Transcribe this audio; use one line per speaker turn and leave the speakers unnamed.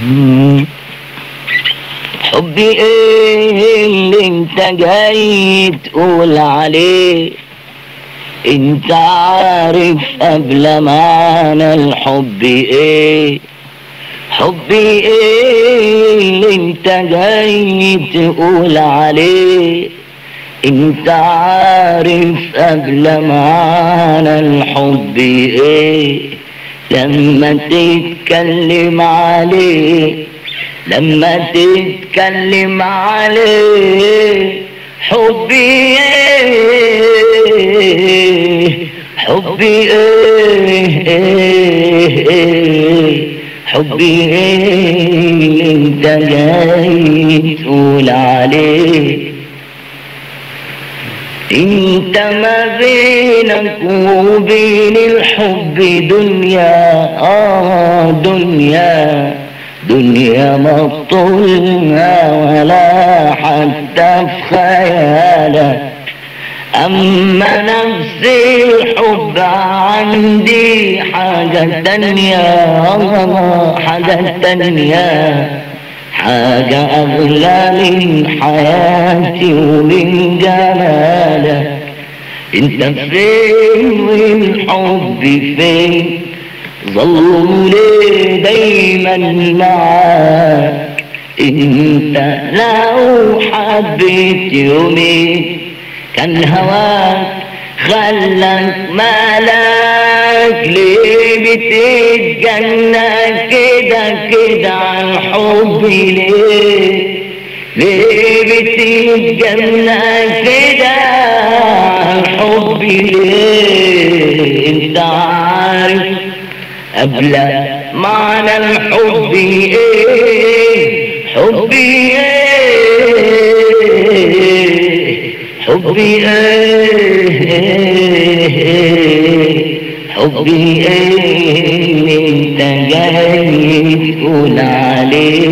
حبي ايه اللي انت جاي تقول عليه انت عارف قبل معنى الحب ايه حبي ايه اللي انت جاي تقول عليه انت عارف قبل معنى الحب ايه لما تتكلم عليه لما تتكلم عليه حبي ايه حبي ايه, إيه, إيه حبي ايه اللي انت جاي تقول عليه انت ما بينك وبين الحب دنيا اه دنيا دنيا مطولها ولا حتى في خيالك أما نفس الحب عندي حاجة تانية حاجة تانية حاجة أغلى من حياتي ومن جمالك انت فين والحب فين ظلوا ليه دايما معاك انت لو حبيت يومين كان هواك خلك مالك ليه بتتجنى كده كده عن حبي ليه ليه بتتجنى كده عن حبي ليه انت عارف قبل معنى الحب ايه حبي ايه حبي ايه حبي ايه اللي انت جاي تقول عليه